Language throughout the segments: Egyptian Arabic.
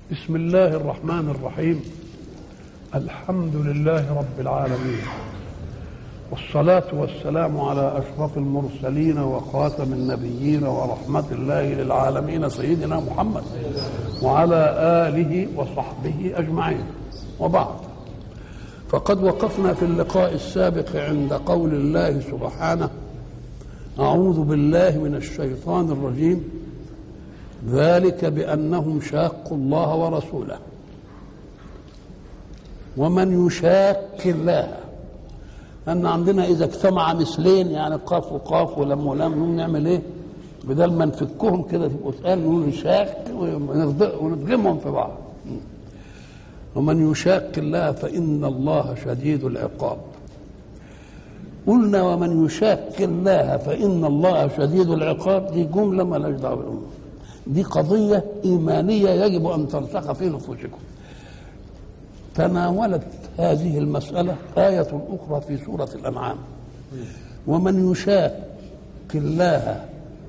بسم الله الرحمن الرحيم الحمد لله رب العالمين والصلاة والسلام على أشرف المرسلين وخاتم النبيين ورحمة الله للعالمين سيدنا محمد وعلى آله وصحبه أجمعين وبعد فقد وقفنا في اللقاء السابق عند قول الله سبحانه أعوذ بالله من الشيطان الرجيم ذلك بأنهم شاقوا الله ورسوله ومن يشاق الله أن عندنا إذا اجتمع مثلين يعني قاف وقاف ولم ولم نقوم نعمل إيه؟ بدل ما نفكهم كده تبقوا تقال نقول نشاق ونضغمهم في بعض ومن يشاق الله فإن الله شديد العقاب قلنا ومن يشاق الله فإن الله شديد العقاب دي جملة ما لهاش دعوة بالأمة دي قضية إيمانية يجب أن ترسخ في نفوسكم تناولت هذه المسألة آية أخرى في سورة الأنعام ومن يشاق الله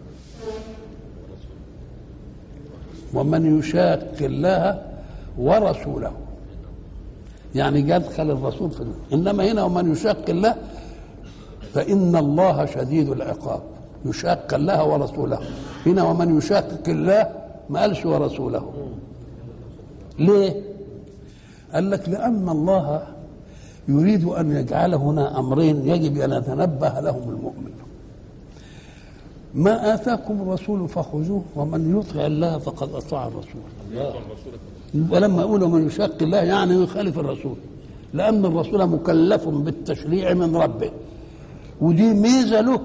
ومن يشاق الله ورسوله يعني يدخل الرسول في إنما هنا ومن يشاق الله فإن الله شديد العقاب يشاق الله ورسوله هنا ومن يشاقق الله ما قالش ورسوله ليه قال لك لأن الله يريد أن يجعل هنا أمرين يجب أن يتنبه لهم المؤمن ما آتاكم الرسول فخذوه ومن يطع الله فقد أطاع الرسول ولما يقول من يشاق الله يعني يخالف الرسول لأن الرسول مكلف بالتشريع من ربه ودي ميزة له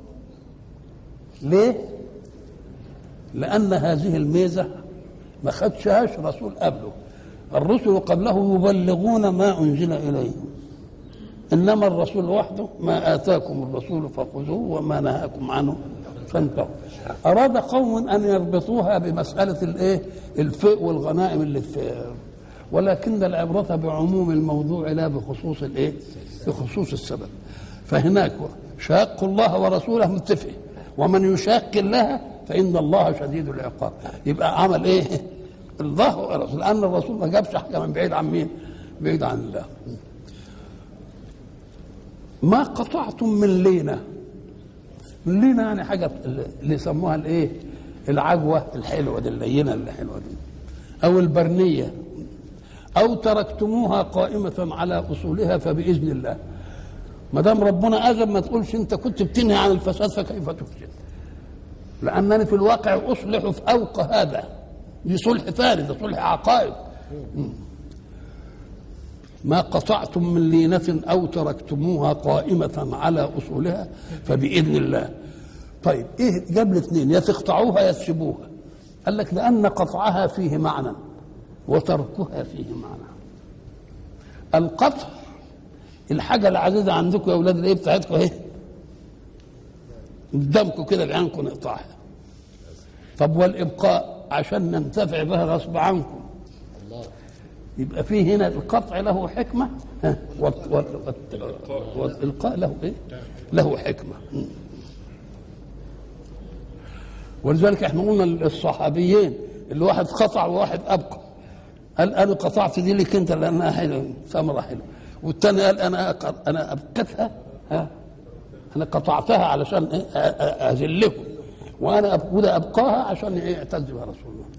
ليه؟ لأن هذه الميزة ما خدشهاش رسول قبله الرسل قبله يبلغون ما أنزل إليهم إنما الرسول وحده ما آتاكم الرسول فخذوه وما نهاكم عنه فانتهوا أراد قوم أن يربطوها بمسألة الإيه؟ الفئ والغنائم اللي في ولكن العبرة بعموم الموضوع لا بخصوص الإيه؟ بخصوص السبب فهناك شاق الله ورسوله متفق ومن يشاق الله فإن الله شديد العقاب يبقى عمل إيه؟ الله ورسوله لأن الرسول ما جابش حاجة من بعيد عن مين؟ بعيد عن الله ما قطعتم من لينة من لينة يعني حاجة اللي يسموها الإيه؟ العجوة الحلوة دي اللينة اللي حلوة دي أو البرنية أو تركتموها قائمة على أصولها فبإذن الله ما دام ربنا أذن ما تقولش أنت كنت بتنهي عن الفساد فكيف تفسد لأنني في الواقع أصلح فوق هذا دي صلح ثاني ده صلح عقائد ما قطعتم من لينة أو تركتموها قائمة على أصولها فبإذن الله طيب إيه جاب الاثنين يا تقطعوها يا تسيبوها قال لك لأن قطعها فيه معنى وتركها فيه معنى القطع الحاجة العزيزة عندكم يا أولاد الإيه بتاعتكم أهي قدامكم كده بعينكم نقطعها طب والإبقاء عشان ننتفع بها غصب عنكم يبقى فيه هنا القطع له حكمة والإلقاء له إيه؟ له حكمة ولذلك احنا قلنا الصحابيين اللي واحد قطع وواحد أبقى قال أنا قطعت دي لك أنت لأنها حلوة ثمرة حلوة والثاني قال أنا أنا أبقتها ها أنا قطعتها علشان إيه أذلكم وانا وده ابقاها عشان يعتز بها رسول الله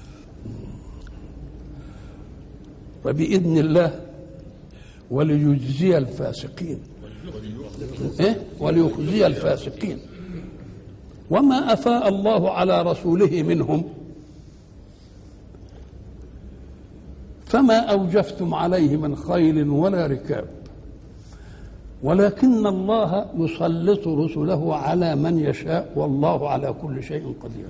وباذن الله وليجزي الفاسقين ايه وليخزي الفاسقين وما افاء الله على رسوله منهم فما اوجفتم عليه من خيل ولا ركاب ولكن الله يسلط رسله على من يشاء والله على كل شيء قدير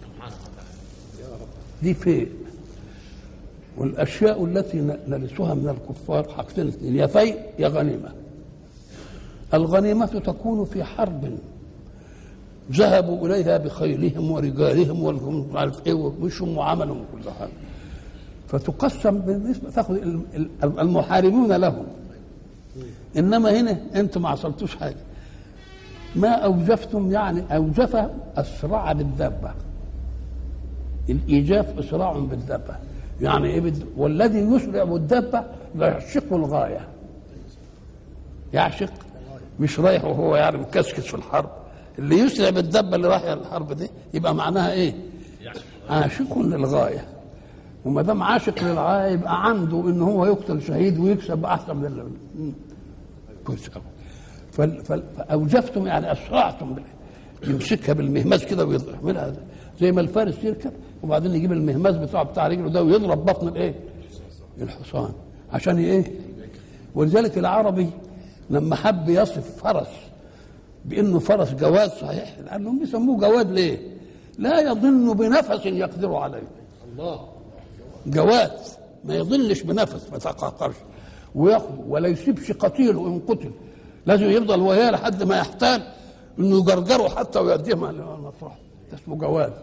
دي فين والاشياء التي نرثها من الكفار حاجتين اثنين يا فيء يا غنيمه الغنيمه تكون في حرب ذهبوا اليها بخيلهم ورجالهم والهم عارف ايه ومشهم وعملهم وكل حاجه فتقسم بالنسبه تاخذ المحاربون لهم انما هنا انتم ما عصرتوش حاجه ما اوجفتم يعني اوجف اسرع بالدابه الايجاف اسراع بالدابه يعني ايه بد... والذي يسرع بالدابه يعشق الغايه يعشق مش رايح وهو يعني مكسكس في الحرب اللي يسرع بالدابه اللي رايح الحرب دي يبقى معناها ايه؟ عاشق للغايه وما دام عاشق للغايه يبقى عنده ان هو يقتل شهيد ويكسب احسن من اللي كويس قوي فال- فال- فاوجفتم يعني اسرعتم بال- يمسكها بالمهماز كده ويعملها زي ما الفارس يركب وبعدين يجيب المهماز بتاعه بتاع رجله ده ويضرب بطن الايه؟ الحصان عشان ايه؟ ولذلك العربي لما حب يصف فرس بانه فرس جواد صحيح لانهم بيسموه جواد ليه؟ لا يظن بنفس يقدر عليه الله جواد ما يظلش بنفس ما يتقهقرش وياخد ولا يسيبش قتيله ان قتل لازم يفضل وياه لحد ما يحتال انه يجرجره حتى ويؤديه مع المطرح ده اسمه جواد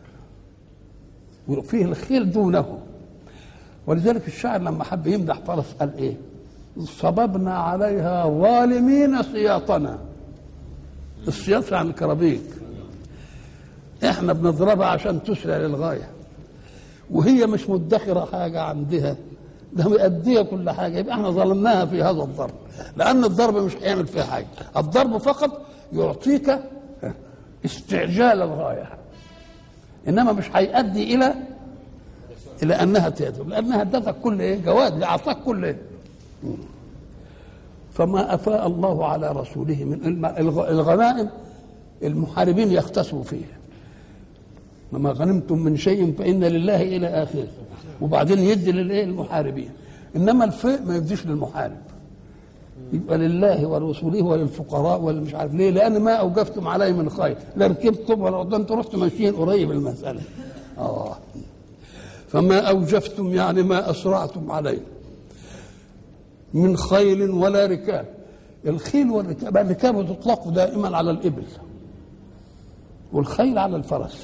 وفيه الخيل دونه ولذلك الشاعر لما حب يمدح فرس قال ايه صببنا عليها ظالمين سياطنا السياط يعني الكرابيك احنا بنضربها عشان تسرع للغايه وهي مش مدخره حاجه عندها ده مأدية كل حاجه يبقى احنا ظلمناها في هذا الضرب لان الضرب مش هيعمل فيها حاجه الضرب فقط يعطيك استعجال الغايه انما مش هيؤدي الى الى انها تهدم لانها ادتك كل ايه جواد اعطاك كل ايه فما افاء الله على رسوله من الم- الغ- الغنائم المحاربين يختصموا فيها وما غنمتم من شيء فإن لله إلى آخره وبعدين يدي للإيه المحاربين إنما الفئ ما يديش للمحارب يبقى لله ورسوله وللفقراء والمش عارف ليه لأن ما أوجفتم عليه من خير لا ركبتم ولا ده أنتم رحتوا ماشيين قريب المسألة آه فما أوجفتم يعني ما أسرعتم عليه من خيل ولا ركاب الخيل والركاب الركاب تطلق دائما على الإبل والخيل على الفرس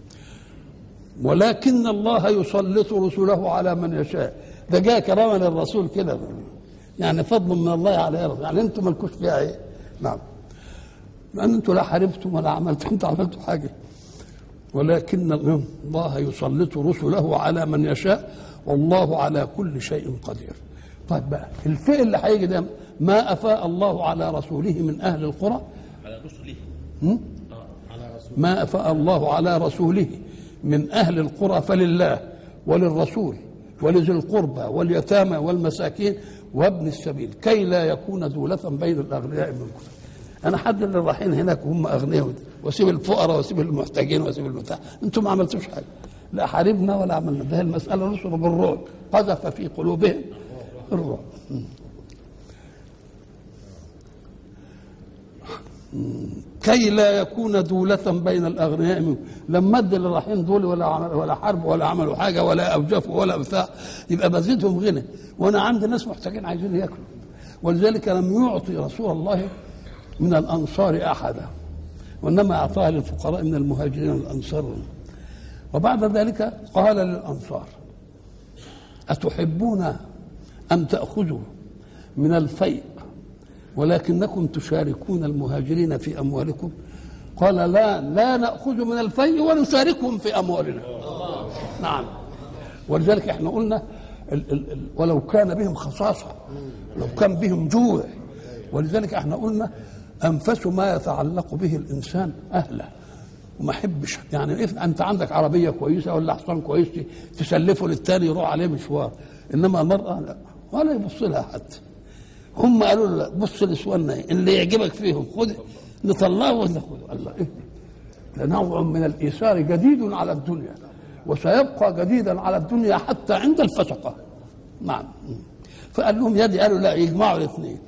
ولكن الله يسلط رسله على من يشاء ده جاء كراما للرسول كده يعني فضل من الله على الرسول يعني انتم مالكوش فيها ايه نعم لان انتم لا حاربتم ولا عملتم انتم عملتوا حاجه ولكن الله يسلط رسله على من يشاء والله على كل شيء قدير طيب بقى الفئ اللي هيجي ده ما افاء الله على رسوله من اهل القرى على رسله هم؟ اه على رسوله ما أفاء الله على رسوله من أهل القرى فلله وللرسول ولذي القربى واليتامى والمساكين وابن السبيل كي لا يكون دولة بين الأغنياء منكم أنا حد اللي رايحين هناك وهم أغنياء واسيب الفقراء واسيب المحتاجين واسيب البتاع أنتم ما عملتوش حاجة لا حاربنا ولا عملنا ده المسألة نصر بالرعب قذف في قلوبهم الرعب كي لا يكون دولة بين الأغنياء منكم لما ادي اللي رايحين دول ولا عمل ولا حرب ولا عملوا حاجة ولا أوجفوا ولا بتاع يبقى بزيدهم غنى وأنا عندي ناس محتاجين عايزين ياكلوا ولذلك لم يعطي رسول الله من الأنصار أحدا وإنما أعطاها للفقراء من المهاجرين والأنصار وبعد ذلك قال للأنصار أتحبون أن تأخذوا من الفيء ولكنكم تشاركون المهاجرين في أموالكم قال لا لا نأخذ من الفيء ونشاركهم في أموالنا نعم ولذلك احنا قلنا ال ال ال ولو كان بهم خصاصة لو كان بهم جوع ولذلك احنا قلنا أنفس ما يتعلق به الإنسان أهله وما حبش يعني إف انت عندك عربيه كويسه ولا حصان كويس تسلفه للتاني يروح عليه مشوار انما المراه لا ولا يبص لها حتى هم قالوا له لا بص لسوالنا اللي يعجبك فيهم خذ نطلعه وناخذه الله ايه ده نوع من الايثار جديد على الدنيا وسيبقى جديدا على الدنيا حتى عند الفسقه نعم فقال لهم يدي قالوا لا يجمعوا الاثنين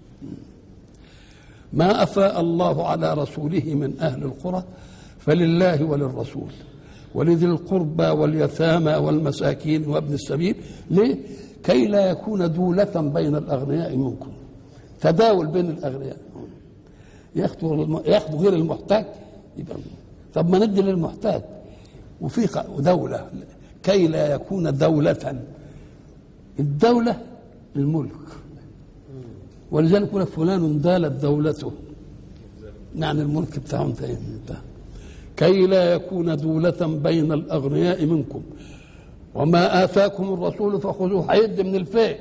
ما افاء الله على رسوله من اهل القرى فلله وللرسول ولذي القربى واليتامى والمساكين وابن السبيل ليه؟ كي لا يكون دولة بين الأغنياء منكم تداول بين الأغنياء ياخدوا الم- ياخدوا غير المحتاج يبقى طب ما ندي للمحتاج وفي ق- دولة كي لا يكون دولة الدولة الملك ولذلك يقول لك فلان دالت دولته يعني الملك بتاعه انتهى انتهى كي لا يكون دولة بين الأغنياء منكم وما آتاكم الرسول فخذوه هيد من الفيء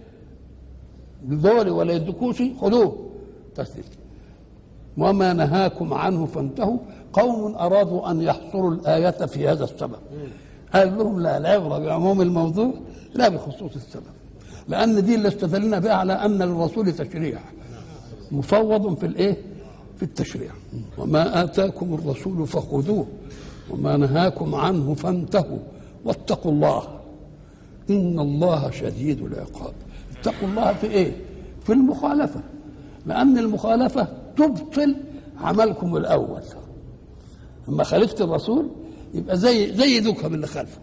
دول ولا يدكوش خذوه تسليم وما نهاكم عنه فانتهوا قوم أرادوا أن يحصروا الآية في هذا السبب قال لهم لا العبرة بعموم الموضوع لا بخصوص السبب لأن دي اللي استدلنا بها على أن للرسول تشريع مفوض في الإيه؟ في التشريع وما آتاكم الرسول فخذوه وما نهاكم عنه فانتهوا واتقوا الله إن الله شديد العقاب اتقوا الله في إيه؟ في المخالفة لأن المخالفة تبطل عملكم الأول لما خالفت الرسول يبقى زي زي ذكر اللي خالفه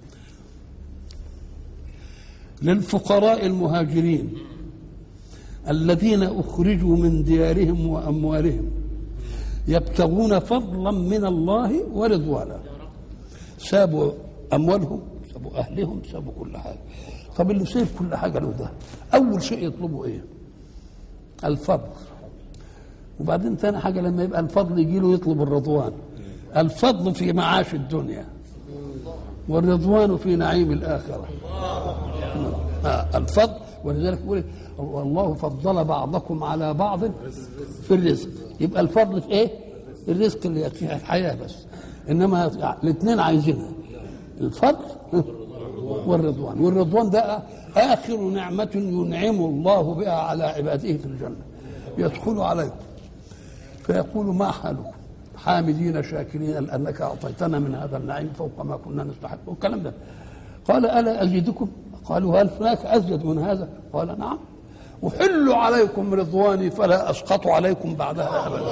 للفقراء المهاجرين الذين اخرجوا من ديارهم واموالهم يبتغون فضلا من الله ورضوانا سابوا اموالهم سابوا اهلهم سابوا كل حاجه طب اللي سيب كل حاجه له ده اول شيء يطلبوا ايه الفضل وبعدين ثاني حاجه لما يبقى الفضل يجي له يطلب الرضوان الفضل في معاش الدنيا والرضوان في نعيم الاخره آه الفضل ولذلك يقول والله فضل بعضكم على بعض في الرزق يبقى الفضل في ايه؟ الرزق اللي يكفيها الحياه بس انما الاثنين عايزينها الفضل والرضوان والرضوان ده اخر نعمه ينعم الله بها على عباده في الجنه يدخل عليكم فيقول ما حالكم حامدين شاكرين لانك اعطيتنا من هذا النعيم فوق ما كنا نستحق والكلام ده قال الا ازيدكم قالوا هل هناك ازيد من هذا قال نعم احل عليكم رضواني فلا اسقط عليكم بعدها ابدا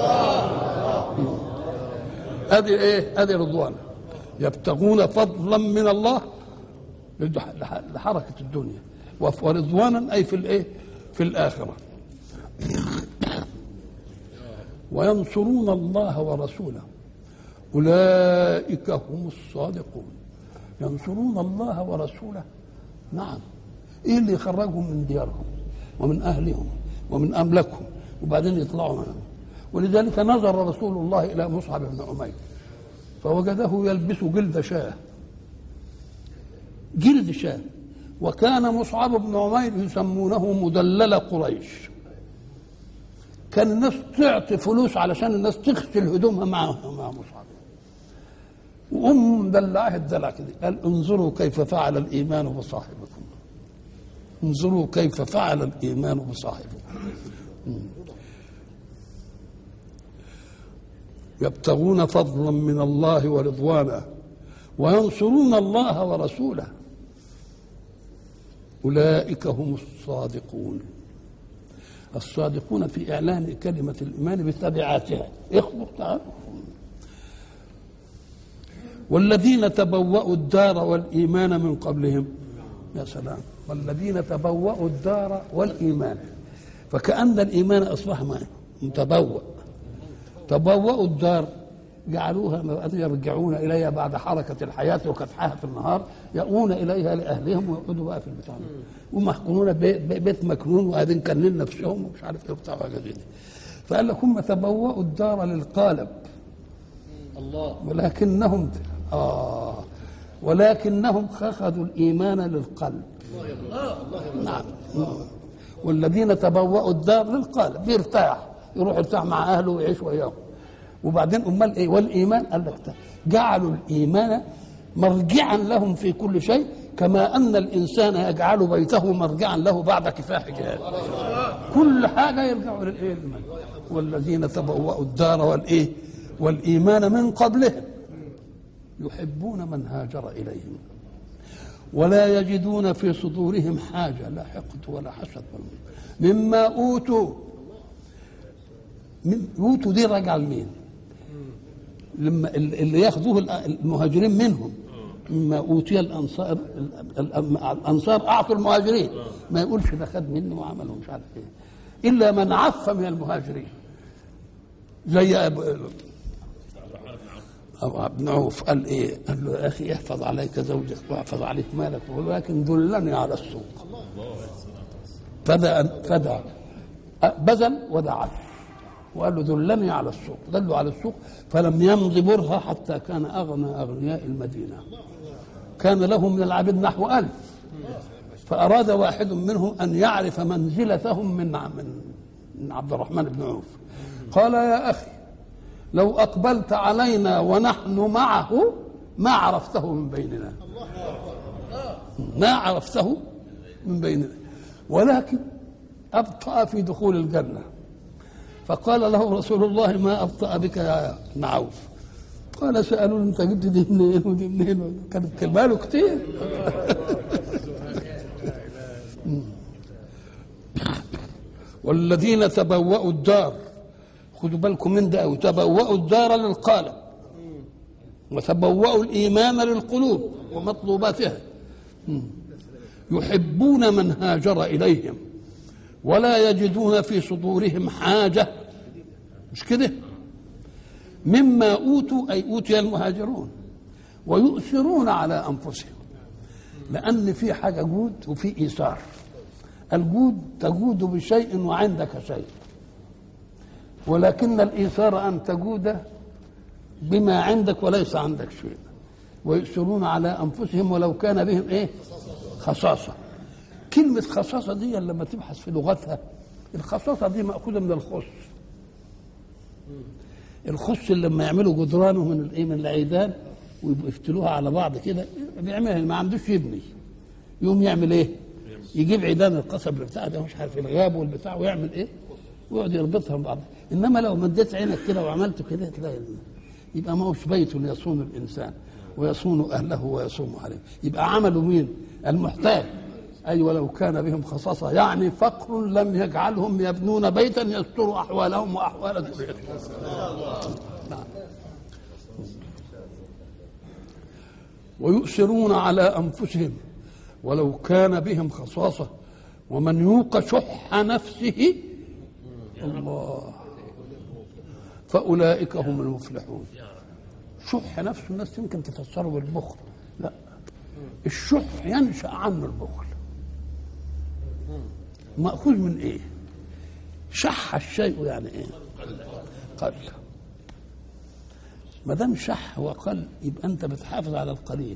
هذه ايه هذه رضوان يبتغون فضلا من الله لحركه الدنيا ورضوانا اي في الايه في الاخره وينصرون الله ورسوله أولئك هم الصادقون ينصرون الله ورسوله نعم ايه اللي يخرجهم من ديارهم ومن اهلهم ومن املاكهم وبعدين يطلعوا منهم ولذلك نظر رسول الله الى مصعب بن عمير فوجده يلبس جلد شاه جلد شاه وكان مصعب بن عمير يسمونه مدلل قريش كان الناس تعطي فلوس علشان الناس تغسل هدومها مع مع مصعب وام مدلعه الدلع كده قال انظروا كيف فعل الايمان بصاحبكم انظروا كيف فعل الايمان بصاحبكم يبتغون فضلا من الله ورضوانا وينصرون الله ورسوله اولئك هم الصادقون الصادقون في إعلان كلمة الإيمان بتبعاتها اخبر تعالوا والذين تبوأوا الدار والإيمان من قبلهم يا سلام والذين تبوأوا الدار والإيمان فكأن الإيمان أصبح متبوأ تبوأوا الدار جعلوها يرجعون إليها بعد حركة الحياة وكدحها في النهار يأوون إليها لأهلهم ويقعدوا بقى في البتاع ومحكومون بيت مكنون وقاعدين كانين نفسهم ومش عارف ايه وبتاع حاجه دي فقال لك هم تبوأوا الدار للقالب الله ولكنهم آه ولكنهم أخذوا الإيمان للقلب الله الله نعم والذين تبوأوا الدار للقالب بيرتاح يروح يرتاح مع أهله ويعيش وياهم وبعدين أمال إيه والإيمان قال لك جعلوا الإيمان مرجعا لهم في كل شيء كما أن الإنسان يجعل بيته مرجعا له بعد كفاح جهاد كل حاجة يرجعوا للإيه للإيمان. والذين تبوأوا الدار والإيه والإيمان من قبلهم يحبون من هاجر إليهم ولا يجدون في صدورهم حاجة لا حقد ولا حسد ولا مما أوتوا من أوتوا دي رجع لمين لما اللي ياخذوه المهاجرين منهم مما اوتي الانصار الانصار اعطوا المهاجرين ما يقولش ده خد مني وعمل ومش عارف ايه الا من عف من المهاجرين زي ابو ابن عوف قال ايه؟ قال له يا اخي احفظ عليك زوجك واحفظ عليك مالك ولكن دلني على السوق فدع فدع بذل ودعا وقال له دلني على السوق دلوا على السوق فلم يمض برها حتى كان اغنى اغنياء المدينه كان له من العبيد نحو ألف فأراد واحد منهم أن يعرف منزلتهم من من من عبد الرحمن بن عوف قال يا أخي لو أقبلت علينا ونحن معه ما عرفته من بيننا ما عرفته من بيننا ولكن أبطأ في دخول الجنة فقال له رسول الله ما أبطأ بك يا ابن عوف قال سألوني أنت جبت دي منين ودي منين كانت كلمة له كتير والذين تبوأوا الدار خدوا بالكم من ده أو تبوأوا الدار للقالب وتبوأوا الإيمان للقلوب ومطلوباتها يحبون من هاجر إليهم ولا يجدون في صدورهم حاجة مش كده مما أوتوا أي أوتي المهاجرون ويؤثرون على أنفسهم لأن في حاجة جود وفي إيثار الجود تجود بشيء وعندك شيء ولكن الإيثار أن تجود بما عندك وليس عندك شيء ويؤثرون على أنفسهم ولو كان بهم إيه خصاصة كلمة خصاصة دي لما تبحث في لغتها الخصاصة دي مأخوذة من الخص الخص اللي لما يعملوا جدرانه من الايه من العيدان ويبقوا يفتلوها على بعض كده بيعملها ما عندوش يبني يقوم يعمل ايه؟ يجيب عيدان القصب بتاع ده مش عارف الغاب والبتاع ويعمل ايه؟ ويقعد يربطها ببعض انما لو مديت عينك كده وعملت كده تلاقي يبقى ما هوش بيت يصون الانسان ويصون اهله ويصوم عليه يبقى عملوا مين؟ المحتاج أي ولو كان بهم خصاصة يعني فقر لم يجعلهم يبنون بيتا يستر أحوالهم وأحوال ذريتهم نعم. ويؤثرون على أنفسهم ولو كان بهم خصاصة ومن يوق شح نفسه الله فأولئك هم المفلحون شح نفسه الناس يمكن تفسره بالبخل لا الشح ينشأ عنه البخل مأخوذ من ايه شح الشيء يعني ايه قل ما دام شح وقل يبقى انت بتحافظ على القليل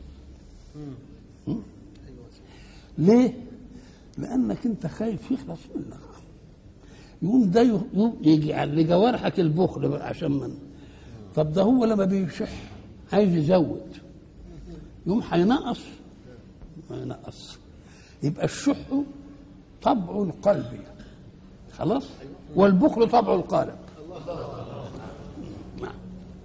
م? ليه لانك انت خايف يخلص منك يقوم ده ي- يجي على لجوارحك البخل بقى عشان من طب ده هو لما بيشح عايز يزود يقوم هينقص ما ينقص يبقى الشح طبع القلب خلاص والبخل طبع القالب نعم.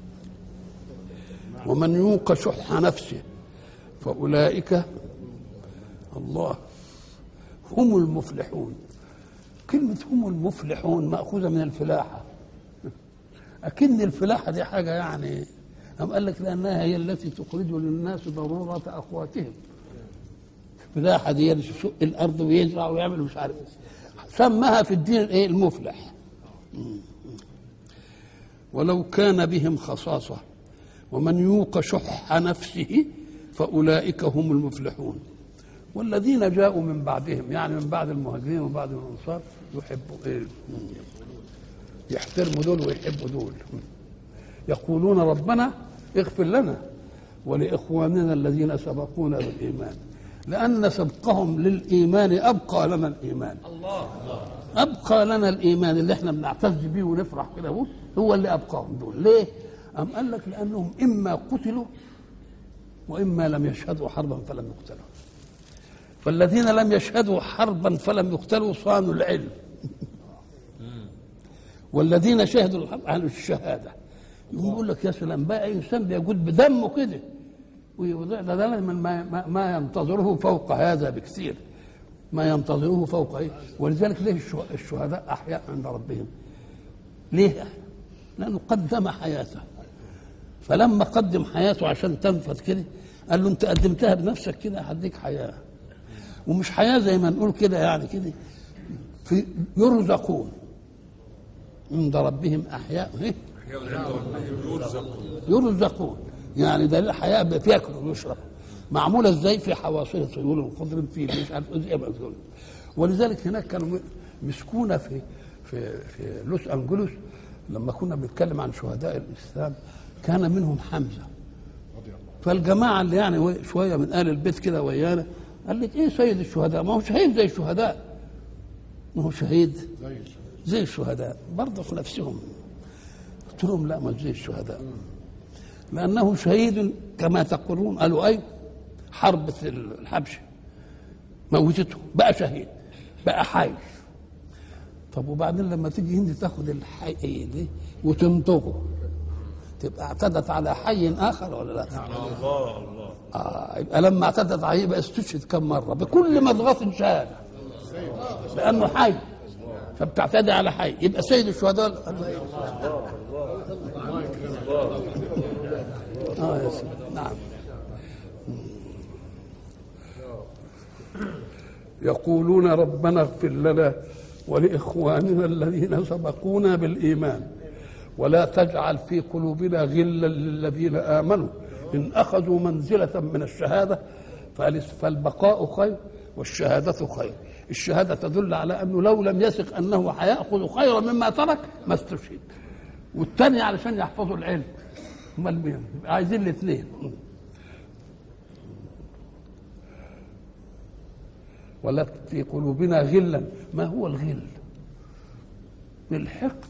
ومن يوق شح نفسه فأولئك الله هم المفلحون كلمة هم المفلحون مأخوذة من الفلاحة أكن الفلاحة دي حاجة يعني أم قال لك لأنها هي التي تخرج للناس ضرورة أخواتهم الفلاحة دي اللي يشق الأرض ويزرع ويعمل مش عارف سماها في الدين الايه المفلح ولو كان بهم خصاصة ومن يوق شح نفسه فأولئك هم المفلحون والذين جاءوا من بعدهم يعني من بعد المهاجرين ومن بعد الأنصار يحبوا إيه؟ يحترموا دول ويحبوا دول يقولون ربنا اغفر لنا ولإخواننا الذين سبقونا بالإيمان لأن سبقهم للإيمان أبقى لنا الإيمان أبقى لنا الإيمان اللي احنا بنعتز بيه ونفرح كده هو هو اللي أبقاهم دول ليه؟ أم قال لك لأنهم إما قتلوا وإما لم يشهدوا حربا فلم يقتلوا فالذين لم يشهدوا حربا فلم يقتلوا صانوا العلم والذين شهدوا الحرب أهل الشهادة يقول لك يا سلام بقى إنسان بيجود بدمه كده ويوضع ده ده من ما, ما, ما ينتظره فوق هذا بكثير ما ينتظره فوق ايه ولذلك ليه الشه- الشهداء احياء عند ربهم ليه لانه قدم حياته فلما قدم حياته عشان تنفذ كده قال له انت قدمتها بنفسك كده هديك حياه ومش حياه زي ما نقول كده يعني كده في يرزقون عند ربهم احياء إيه؟ يرزقون يعني ده الحياه بياكلوا ويشربوا معموله ازاي في حواصل طيور خضر في مش عارف ازاي بقى. ولذلك هناك كانوا مسكونه في في في لوس انجلوس لما كنا بنتكلم عن شهداء الاسلام كان منهم حمزه فالجماعه اللي يعني و- شويه من اهل البيت كده ويانا قال لي ايه سيد الشهداء ما هو شهيد زي الشهداء ما هو شهيد زي الشهداء زي الشهداء برضه في نفسهم قلت لهم لا مش زي الشهداء لأنه شهيد كما تقولون قالوا أي حرب الحبشة موتته بقى شهيد بقى حي طب وبعدين لما تيجي هند تاخد الحي دي وتنطقه تبقى اعتدت على حي اخر ولا لا؟ الله الله آه يبقى لما اعتدت عليه يبقى استشهد كم مره بكل مضغة شهاده لانه حي فبتعتدي على حي يبقى سيد الشهداء اه يا سيدي نعم يقولون ربنا اغفر لنا ولاخواننا الذين سبقونا بالايمان ولا تجعل في قلوبنا غلا للذين امنوا ان اخذوا منزله من الشهاده فالس- فالبقاء خير والشهاده خير الشهاده تدل على انه لو لم يثق انه هياخذ خيرا مما ترك ما استشهد والثاني علشان يحفظوا العلم امال مين يبقى عايزين الاثنين ولا في قلوبنا غلا ما هو الغل الحقد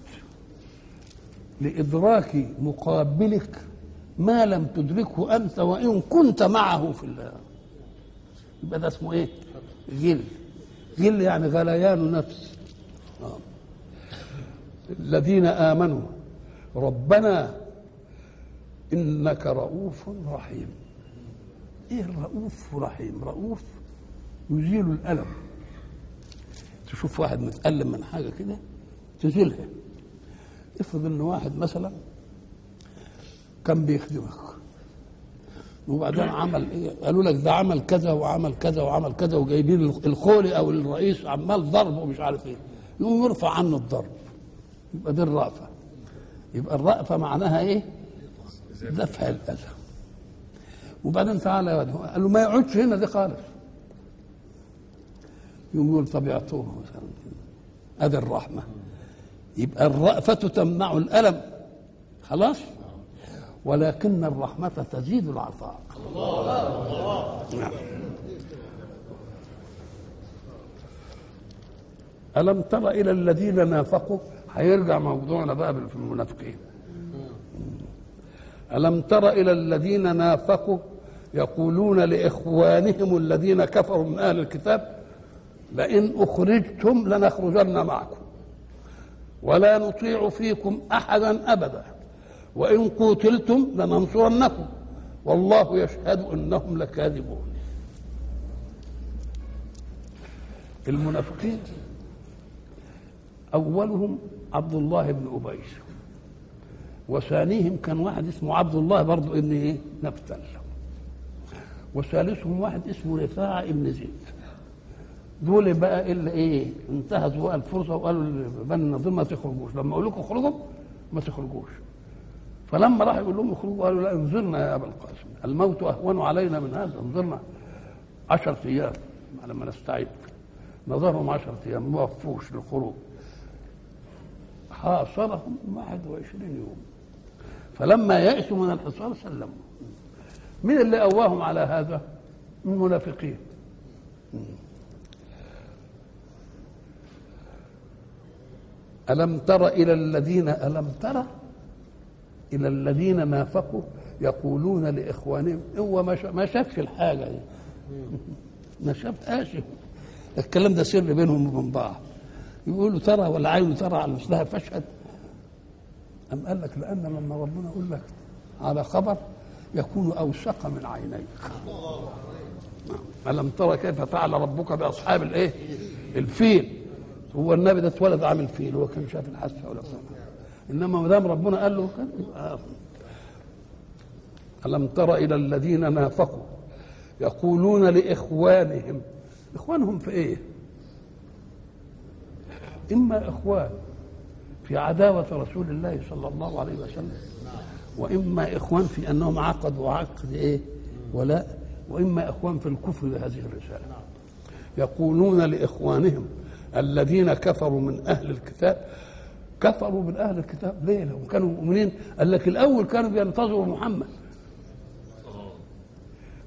لإدراك مقابلك ما لم تدركه أنت وإن كنت معه في الله يبقى ده اسمه إيه؟ غل غل يعني غليان نفس آه. الذين آمنوا ربنا إنك رؤوف رحيم إيه الرؤوف رحيم رؤوف يزيل الألم تشوف واحد متألم من حاجة كده تزيلها افرض ان واحد مثلا كان بيخدمك وبعدين عمل ايه قالوا لك ده عمل كذا وعمل كذا وعمل كذا وجايبين الخولي او الرئيس عمال ضرب ومش عارف ايه يقوم يرفع عنه الضرب يبقى دي الرأفة يبقى الرأفة معناها ايه دفع الأذى وبعدين تعالى يا ولد قال له ما يقعدش هنا دي خالص يقوم يقول طب يعطوه مثلا هذه الرحمة يبقى الرأفة تمنع الألم خلاص ولكن الرحمة تزيد العطاء نعم. ألم تر إلى الذين نافقوا هيرجع موضوعنا بقى في المنافقين ألم تر إلى الذين نافقوا يقولون لإخوانهم الذين كفروا من أهل الكتاب لئن أخرجتم لنخرجن معكم ولا نطيع فيكم أحدا أبدا وإن قتلتم لننصرنكم والله يشهد أنهم لكاذبون المنافقين أولهم عبد الله بن أبي وثانيهم كان واحد اسمه عبد الله برضه ابن ايه؟ نفتل وثالثهم واحد اسمه رفاعة ابن زيد دول بقى اللي ايه انتهزوا بقى الفرصه وقالوا لبني النضير ما تخرجوش لما اقول لكم اخرجوا ما تخرجوش فلما راح يقول لهم اخرجوا قالوا لا انظرنا يا ابا القاسم الموت اهون علينا من هذا انظرنا 10 ايام على ما نستعد نظرهم 10 ايام ما وفوش للخروج حاصرهم 21 يوم فلما يأسوا من الحصار سلموا مين اللي قواهم على هذا؟ المنافقين ألم تر إلى الذين ألم تر إلى الذين نافقوا يقولون لإخوانهم هو ما شا- ما شافش الحاجة دي ما شاف آسف الكلام ده سر بينهم وبين بعض يقولوا ترى والعين ترى على مثلها فاشهد أم قال لك لأن لما ربنا يقول لك على خبر يكون أوثق من عينيك نعم. ألم ترى كيف فعل ربك بأصحاب الإيه؟ الفيل هو النبي ده اتولد عامل فيل هو كان شاف الحاسه ولا بتاع انما ما دام ربنا قال له كان يبقى الم تر الى الذين نافقوا يقولون لاخوانهم اخوانهم في ايه؟ اما اخوان في عداوه رسول الله صلى الله عليه وسلم واما اخوان في انهم عقدوا عقد ايه؟ ولاء واما اخوان في الكفر بهذه الرساله يقولون لاخوانهم الذين كفروا من اهل الكتاب كفروا من اهل الكتاب ليه؟ لهم كانوا مؤمنين قال لك الاول كانوا بينتظروا محمد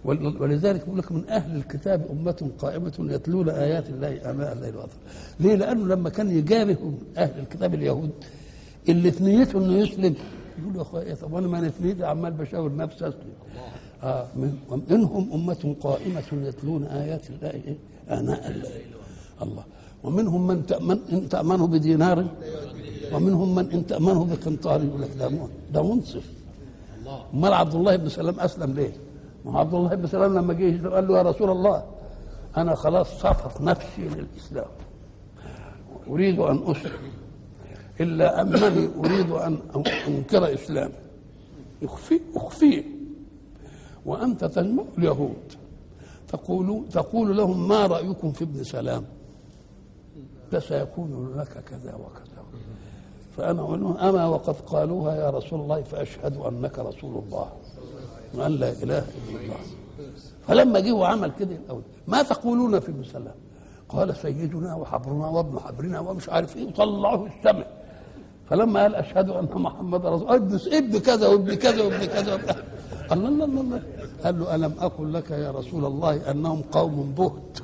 ول- ولذلك يقول لك من اهل الكتاب امه قائمه يتلون ايات الله اناء الليل واطراف ليه؟ لانه لما كان يجابه اهل الكتاب اليهود اللي في نيته انه يسلم يقول يا اخويا طب انا ما في نيتي عمال بشاور نفسي اسلم آه من- ومنهم امه قائمه يتلون ايات الله إيه؟ اناء الليل الله ومنهم من تأمن ان تامنه بدينار ومنهم من ان تامنه بقنطار يقول لك ده من- ده منصف امال عبد الله بن سلام اسلم ليه؟ ما هو عبد الله بن سلام لما جه يهجر قال له يا رسول الله انا خلاص صفت نفسي للاسلام اريد ان اسلم الا انني اريد ان انكر اسلامي اخفي اخفيه وانت تجمع اليهود تقول تقول لهم ما رايكم في ابن سلام فسيكون لك كذا وكذا فانا اقول لهم اما وقد قالوها يا رسول الله فاشهد انك رسول الله وان لا اله الا الله فلما جه وعمل كده الاول ما تقولون في ابن سلام قال سيدنا وحبرنا وابن حبرنا ومش عارف ايه وطلعوه السماء فلما قال اشهد ان محمد رسول الله ابن ابن كذا وابن كذا وابن كذا وابن الله الله الله الله قال له الم اقل لك يا رسول الله انهم قوم بهت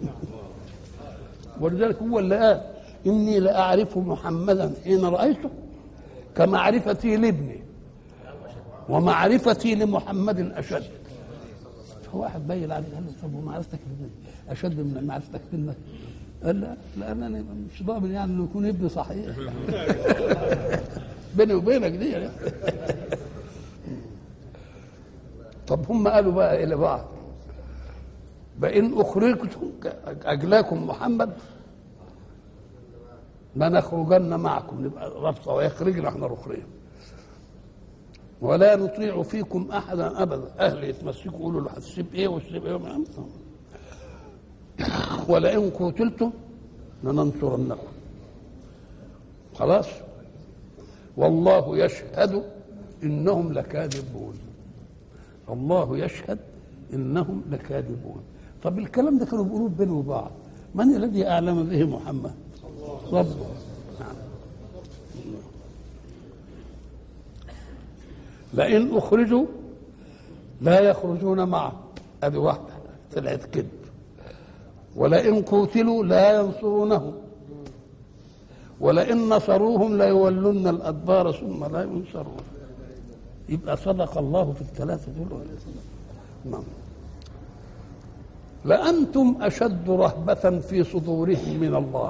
ولذلك هو اللي قال اني لاعرف محمدا حين رايته كمعرفتي لابني ومعرفتي لمحمد اشد فواحد بين عليه قال له طب ومعرفتك بابنك اشد من معرفتك بابنك قال لا لانني مش ضامن يعني انه يكون ابني صحيح بيني وبينك دي يعني. طب هم قالوا بقى الى بعض بإن أخرجتم أجلاكم محمد لنخرجن معكم نبقى رابطة ويخرجنا احنا رخرين ولا نطيع فيكم أحدا أبدا أهل يتمسكوا يقولوا له هتسيب إيه وتسيب إيه وما ولئن قتلتم لننصرنكم خلاص والله يشهد إنهم لكاذبون الله يشهد إنهم لكاذبون طب الكلام ده كانوا بيقولوه بينهم وبعض من الذي اعلم به محمد ربه نعم. لئن اخرجوا لا يخرجون معه ادي واحده طلعت كذب ولئن قتلوا لا ينصرونه ولئن نصروهم ليولن الادبار ثم لا ينصرون يبقى صدق الله في الثلاثه دول نعم لأنتم أشد رهبة في صدورهم من الله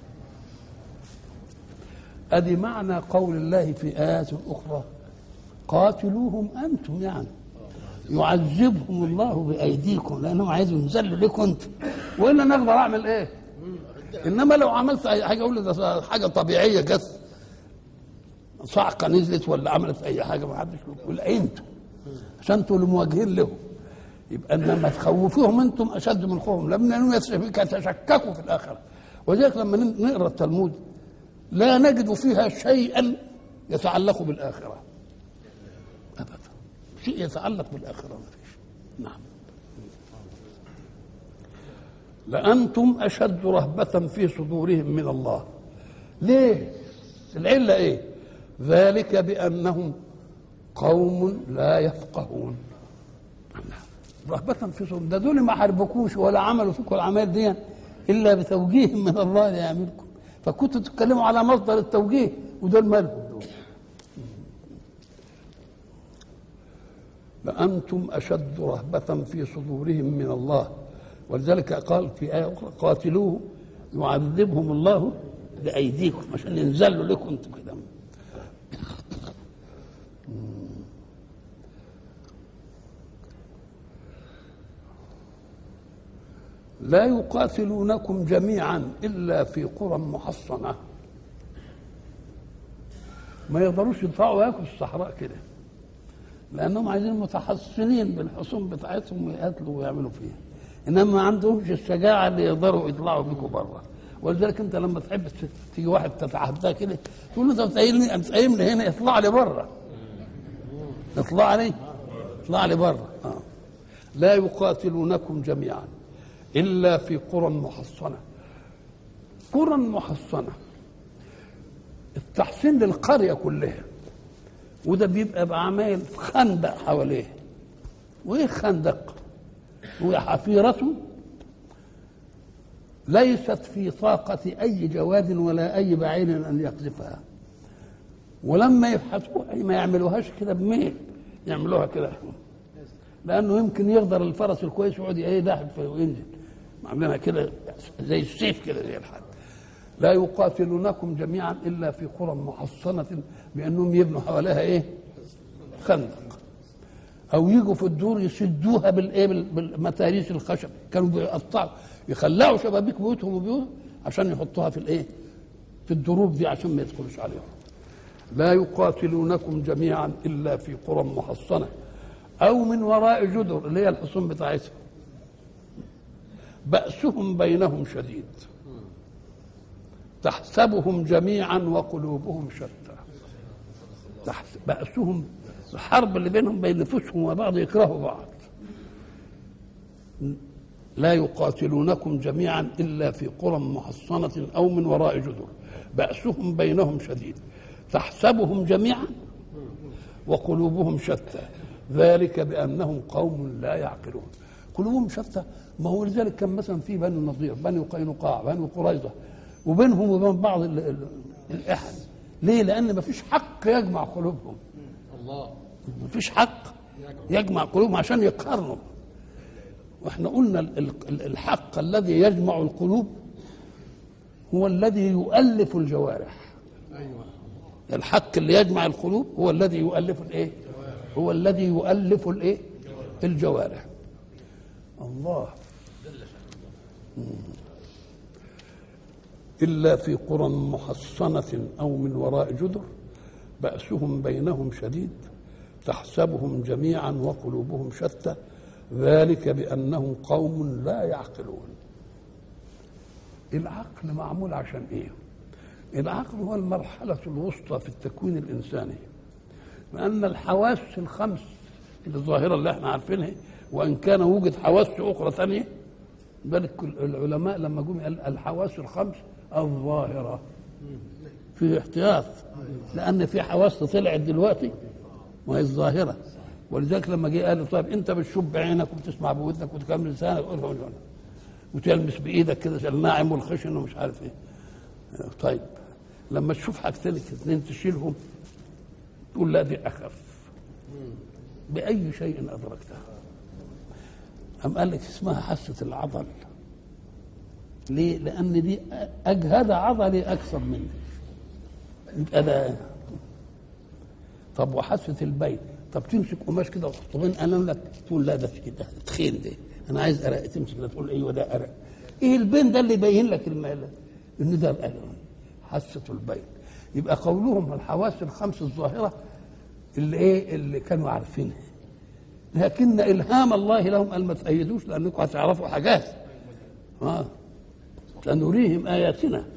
أدي معنى قول الله في آيات أخرى قاتلوهم أنتم يعني يعذبهم الله بأيديكم لأنهم عايزوا ينزلوا لكم أنتم وإلا نقدر أعمل إيه إنما لو عملت أي حاجة أقول ده حاجة طبيعية جت صعقة نزلت ولا عملت أي حاجة ما حدش يقول أنتم عشان انتوا اللي مواجهين لهم يبقى انما تخوفوهم انتم اشد من خوفهم لانهم يتشككوا في الاخره ولذلك لما نقرا التلمود لا نجد فيها شيئا يتعلق بالاخره ابدا شيء يتعلق بالاخره ما فيش نعم لانتم اشد رهبه في صدورهم من الله ليه العله ايه ذلك بانهم قوم لا يفقهون رهبة في صدور ده دول ما حاربكوش ولا عملوا فيكم العمال دي الا بتوجيه من الله ليعملكم فكنتوا تتكلموا على مصدر التوجيه ودول مالهم دول لأنتم أشد رهبة في صدورهم من الله ولذلك قال في آية أخرى قاتلوه يعذبهم الله بأيديكم عشان ينزلوا لكم أنتم كده لا يقاتلونكم جميعا الا في قرى محصنه ما يقدروش يطلعوا ياكلوا الصحراء كده لانهم عايزين متحصنين بالحصون بتاعتهم ويقاتلوا ويعملوا فيها انما ما عندهمش الشجاعه اللي يقدروا يطلعوا بيكم بره ولذلك انت لما تحب تيجي واحد تتعداه كده تقول له انت بتقيمني بتقيمني هنا اطلع لي بره اطلع لي اطلع لي بره آه. لا يقاتلونكم جميعا إلا في قرى محصنة قرى محصنة التحصين للقرية كلها وده بيبقى بعمايل خندق حواليه وإيه خندق وهي حفيرة ليست في طاقة أي جواد ولا أي بعير أن يقذفها ولما يبحثوها ما يعملوهاش كده بميل يعملوها كده لأنه يمكن يقدر الفرس الكويس يقعد ايه داخل فيه وينزل عاملينها كده زي السيف كده زي الحد لا يقاتلونكم جميعا إلا في قرى محصنة بأنهم يبنوا حواليها ايه خندق او يجوا في الدور يسدوها بالايه بال- بالمتاريس الخشب كانوا بيقطعوا يخلعوا شبابيك بيوتهم وبيوتهم عشان يحطوها في الايه في الدروب دي عشان ما يدخلوش عليهم لا يقاتلونكم جميعا الا في قرى محصنه او من وراء جدر اللي هي الحصون بتاعتهم بأسهم بينهم شديد تحسبهم جميعا وقلوبهم شتى تحس- بأسهم الحرب اللي بينهم بين نفوسهم وبعض يكرهوا بعض لا يقاتلونكم جميعا إلا في قرى محصنة أو من وراء جدر بأسهم بينهم شديد تحسبهم جميعا وقلوبهم شتى ذلك بأنهم قوم لا يعقلون قلوبهم شتى ما هو لذلك كان مثلا في بني النضير بني قينقاع بني قريظة وبينهم وبين بعض ال- ال- الإحن ليه؟ لأن ما فيش حق يجمع قلوبهم الله ما فيش حق يجمع قلوبهم عشان يقارنوا واحنا قلنا ال- ال- الحق الذي يجمع القلوب هو الذي يؤلف الجوارح ايوه الحق اللي يجمع القلوب هو الذي يؤلف الايه هو الذي يؤلف الايه الجوارح الله مم. إلا في قرى محصنة أو من وراء جدر بأسهم بينهم شديد تحسبهم جميعا وقلوبهم شتى ذلك بأنهم قوم لا يعقلون العقل معمول عشان ايه العقل هو المرحلة الوسطى في التكوين الإنساني لأن الحواس الخمس الظاهرة اللي احنا عارفينها وإن كان وجد حواس أخرى ثانية بل العلماء لما جم قال الحواس الخمس الظاهرة في احتياط لأن في حواس طلعت دلوقتي وهي الظاهرة ولذلك لما جه قال طيب أنت بتشوف بعينك وبتسمع بودنك وتكمل لسانك قول وتلمس بإيدك كده الناعم والخشن ومش عارف إيه طيب لما تشوف حاجتين اثنين تشيلهم تقول لا دي اخف باي شيء ادركتها أم قال لك اسمها حاسة العضل ليه؟ لأن دي أجهد عضلي أكثر مني يبقى ده طب وحاسة البين طب تمسك قماش كده وتحطه انا لك تقول لا ده في كده تخين ده انا عايز ارق تمسك ده تقول ايوه ده ارق ايه البين ده اللي يبين لك المال ان ده الالم حاسة البين يبقى قولهم الحواس الخمس الظاهرة اللي ايه اللي كانوا عارفينها لكن الهام الله لهم قال ما تأيدوش لانكم هتعرفوا حاجات اه سنريهم اياتنا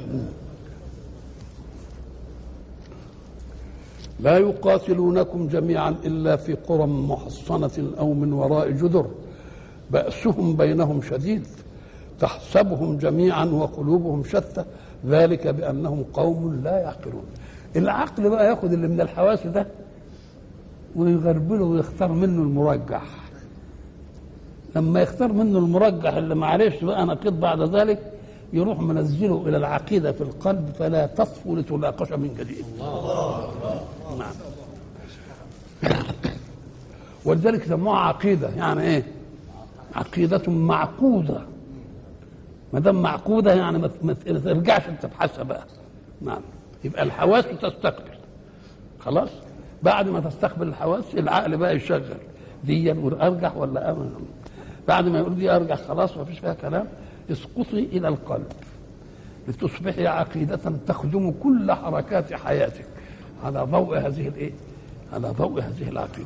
لا يقاتلونكم جميعا الا في قرى محصنه او من وراء جدر باسهم بينهم شديد تحسبهم جميعا وقلوبهم شتى ذلك بانهم قوم لا يعقلون العقل بقى ياخذ اللي من الحواس ده ويغربله ويختار منه المرجح لما يختار منه المرجح اللي معلش بقى نقيض بعد ذلك يروح منزله الى العقيده في القلب فلا تصفو لتناقش من جديد نعم ولذلك سموها عقيده يعني ايه عقيده معقوده ما دام معقوده يعني ما ما ترجعش تبحثها بقى نعم يبقى الحواس تستقبل خلاص بعد ما تستقبل الحواس العقل بقى يشغل دي ارجح ولا امن بعد ما يقول دي ارجح خلاص ما فيش فيها كلام اسقطي الى القلب لتصبحي عقيدة تخدم كل حركات حياتك على ضوء هذه الايه؟ على ضوء هذه العقيدة.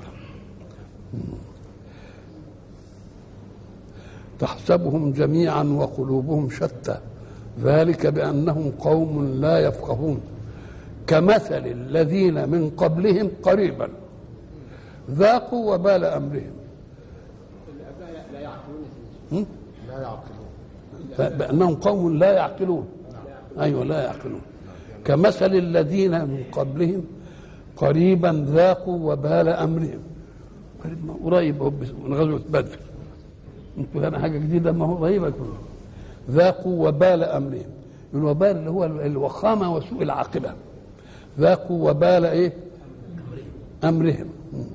تحسبهم جميعا وقلوبهم شتى ذلك بأنهم قوم لا يفقهون كمثل الذين من قبلهم قريبا ذاقوا وبال أمرهم لا يعقلون هم؟ لا يعقلون بأنهم قوم لا يعقلون أيوة لا يعقلون كمثل الذين من قبلهم قريبا ذاقوا وبال أمرهم قريب ما قريب هو من غزوة بدر انتوا هنا حاجه جديده ما هو غريبه كله ذاقوا وبال امرهم الوبال اللي هو الوخامه وسوء العاقبه ذاقوا وبال ايه امرهم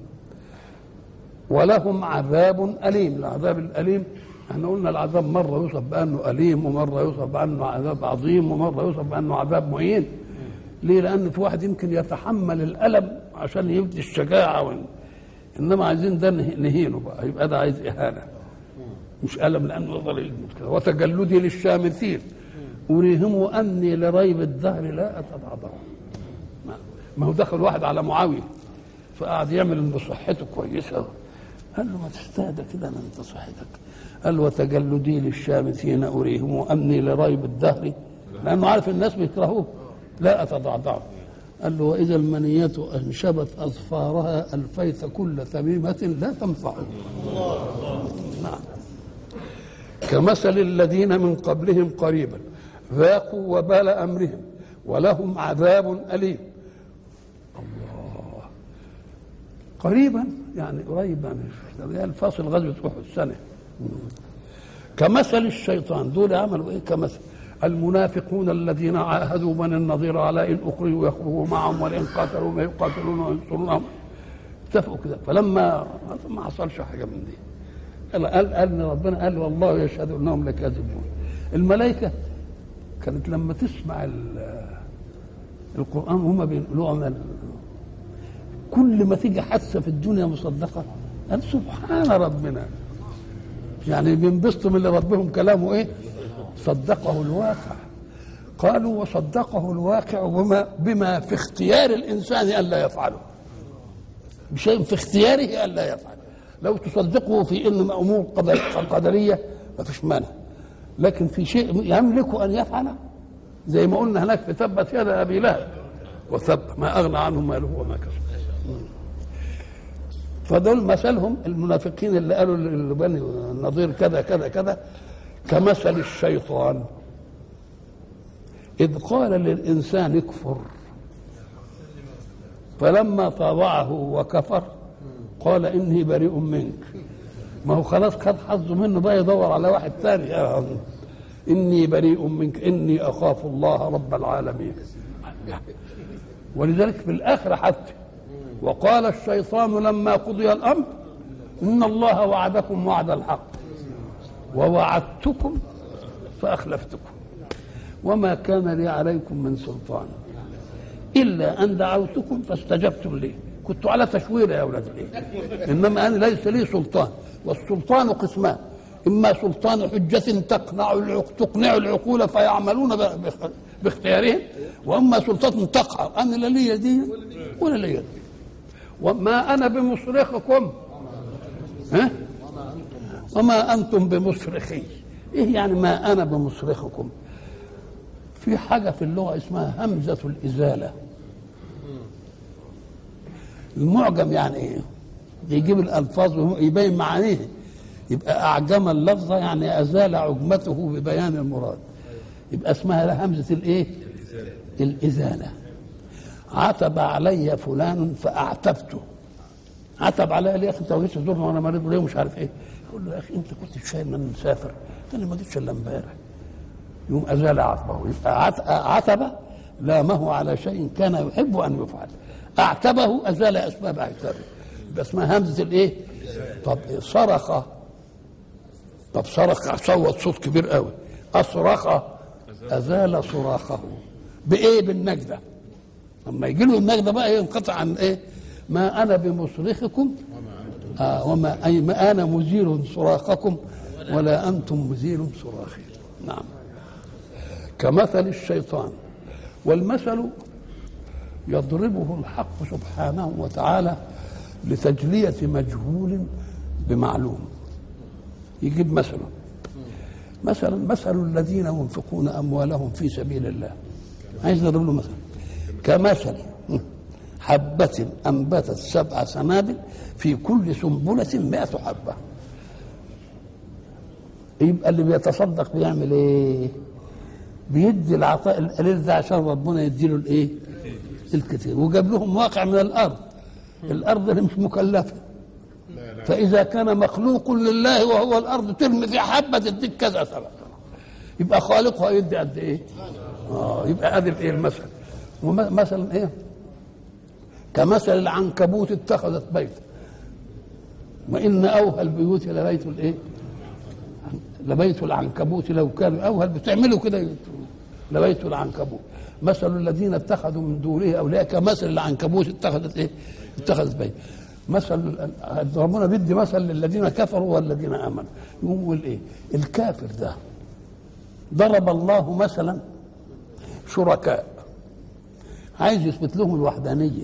ولهم عذاب اليم العذاب الاليم احنا قلنا العذاب مره يوصف بانه اليم ومره يوصف بانه عذاب عظيم ومره يوصف بانه عذاب مهين ليه لان في واحد يمكن يتحمل الالم عشان يبدي الشجاعه وإن انما عايزين ده نه- نهينه بقى يبقى ده عايز اهانه مش الم لانه يظل يموت كده وتجلدي للشامثين اريهم اني لريب الدهر لا اتضعضع ما- ما هو دخل واحد على معاويه فقعد يعمل ان صحته كويسه قال له ما تستهدى كده ما انت صحتك قال وتجلدي للشامثين اريهم اني لريب الدهر لانه عارف الناس بيكرهوه لا اتضعضع قال له واذا المنيه انشبت اظفارها الفيت كل تميمه لا تنفع نعم كمثل الذين من قبلهم قريبا ذاقوا وبال امرهم ولهم عذاب اليم الله قريبا يعني قريبا مش الفاصل غزوه احد سنه كمثل الشيطان دول عملوا ايه كمثل المنافقون الذين عاهدوا بني النضير على ان اخرجوا يخرجوا معهم ولئن قاتلوا ما يقاتلون وينصرونهم اتفقوا كده فلما ما حصلش حاجه من دي قال قال, قال إن ربنا قال والله يشهد انهم لكاذبون الملائكه كانت لما تسمع ال- القران هم بينقلوها من ال- كل ما تيجي حادثه في الدنيا مصدقه قال سبحان ربنا يعني بينبسطوا من اللي ربهم كلامه ايه صدقه الواقع قالوا وصدقه الواقع بما بما في اختيار الانسان الا يفعله بشيء في اختياره الا يفعل لو تصدقه في ان امور قدر قدريه ما فيش مانع لكن في شيء يملك ان يفعله زي ما قلنا هناك في تبت يد ابي لهب وثب ما اغنى عنه ماله وما كسب فدول مثلهم المنافقين اللي قالوا لبني النضير كذا كذا كذا كمثل الشيطان إذ قال للإنسان اكفر فلما طاوعه وكفر قال إني بريء منك ما هو خلاص خد حظه منه بقى يدور على واحد ثاني آه. إني بريء منك إني أخاف الله رب العالمين ولذلك في الآخرة حتى وقال الشيطان لما قضي الأمر إن الله وعدكم وعد الحق ووعدتكم فأخلفتكم وما كان لي عليكم من سلطان إلا أن دعوتكم فاستجبتم لي كنت على تشوير يا أولاد ليه إنما أنا ليس لي سلطان والسلطان قسمان إما سلطان حجة تقنع العق- تقنع العقول فيعملون ب- بخ- باختيارهم وأما سلطان تقهر أنا لا لي دي ولا لي دي وما أنا بمصرخكم ها وما أنتم بمصرخي إيه يعني ما أنا بمصرخكم في حاجة في اللغة اسمها همزة الإزالة المعجم يعني إيه يجيب الألفاظ ويبين معانيه يبقى أعجم اللفظة يعني أزال عجمته ببيان المراد يبقى اسمها لا همزة الإيه الإزالة عتب علي فلان فأعتبته عتب عليا ليه يا اخي انت ما جيتش تزورني وانا مريض ليه ومش عارف ايه يقول له يا اخي انت كنت شايل ان انا مسافر قال لي ما جيتش الا امبارح يوم ازال عتبه يبقى عت- عتب لامه على شيء كان يحب ان يفعل اعتبه ازال اسباب اعتابه يبقى اسمها همزه الايه؟ طب صرخ طب صرخ صوت صوت كبير قوي اصرخ ازال صراخه بايه بالنجده اما يجي له النجده بقى ينقطع عن ايه؟ ما انا بمصرخكم آه وما اي ما انا مزيل صراخكم ولا انتم مزيل صراخي نعم كمثل الشيطان والمثل يضربه الحق سبحانه وتعالى لتجلية مجهول بمعلوم يجيب مثلا مثلا مثل الذين ينفقون أموالهم في سبيل الله عايز نضرب له مثل كمثل حبة أنبتت سبع سنابل في كل سنبلة مئة حبة يبقى اللي بيتصدق بيعمل ايه بيدي العطاء القليل ده عشان ربنا يديله الايه الكثير وجاب لهم واقع من الارض الارض اللي مش مكلفه فاذا كان مخلوق لله وهو الارض ترمي في حبه تديك كذا ثمن يبقى خالقها يدي قد ايه؟ اه يبقى ادي الايه المثل ومثلا ايه؟ كمثل العنكبوت اتخذت بيتا وان اوهى البيوت لبيت الايه؟ لبيت العنكبوت لو كانوا اوهى بتعملوا كده لبيت العنكبوت مثل الذين اتخذوا من دونه اولياء كمثل العنكبوت اتخذت ايه؟ اتخذت بيت مثل ربنا بيدي مثل للذين كفروا والذين امنوا يقول ايه؟ الكافر ده ضرب الله مثلا شركاء عايز يثبت لهم الوحدانيه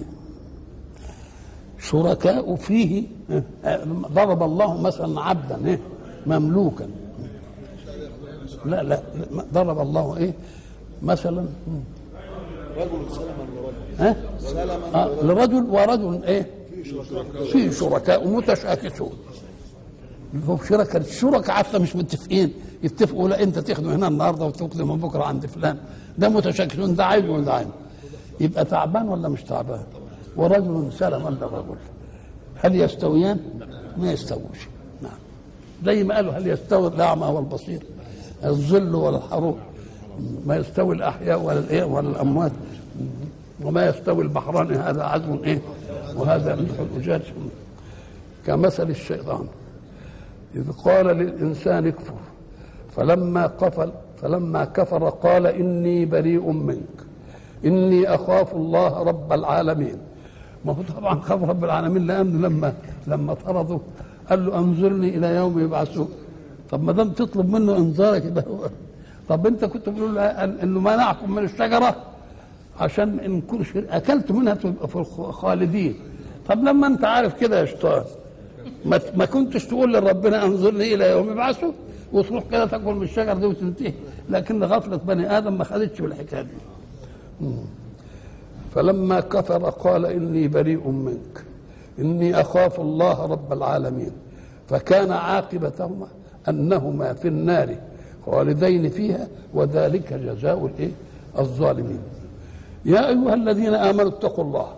شركاء فيه ضرب الله مثلا عبدا إيه؟ مملوكا لا لا ضرب الله ايه مثلا رجل سلما لرجل ها سلما آه لرجل ورجل ايه في شركاء متشاكسون هم شركاء الشركاء حتى مش متفقين يتفقوا لا انت تخدم هنا النهارده وتخدم من بكره عند فلان ده متشاكسون ده عين وده عين يبقى تعبان ولا مش تعبان ورجل سلما لرجل هل يستويان؟ ما يستووش نعم زي ما قالوا هل يستوي الاعمى والبصير الظل ولا الحروب ما يستوي الاحياء ولا الايه ولا الاموات وما يستوي البحران هذا عذب ايه وهذا ملح اجاج كمثل الشيطان اذ قال للانسان اكفر فلما قفل فلما كفر قال اني بريء منك اني اخاف الله رب العالمين ما هو طبعا خاف رب العالمين لانه لما لما طرده قال له انظرني الى يوم يبعثون طب ما دام تطلب منه انذارك يبقى هو طب انت كنت بتقول له انه منعكم من الشجره عشان ان كل شيء اكلت منها تبقى في الخالدين طب لما انت عارف كده يا شيطان ما, ما كنتش تقول لربنا انظرني الى يوم يبعثوا وتروح كده تاكل من الشجر دي وتنتهي لكن غفله بني ادم ما خدتش بالحكايه دي مم. فلما كفر قال اني بريء منك اني اخاف الله رب العالمين فكان عاقبتهما انهما في النار خالدين فيها وذلك جزاء الايه الظالمين يا ايها الذين امنوا اتقوا الله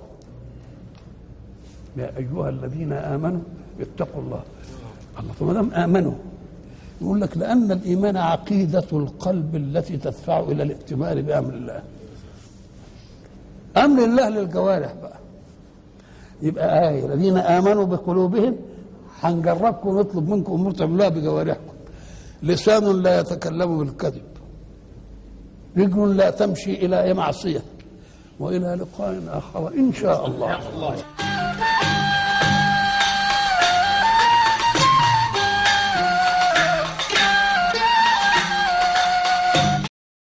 يا ايها الذين امنوا اتقوا الله الله ما دام امنوا يقول لك لان الايمان عقيده القلب التي تدفع الى الائتمار بامر الله امر الله للجوارح بقى يبقى آية الذين آمنوا بقلوبهم هنجربكم ونطلب منكم أمور تعملوها بجوارحكم لسان لا يتكلم بالكذب رجل لا تمشي إلى معصية وإلى لقاء آخر إن شاء الله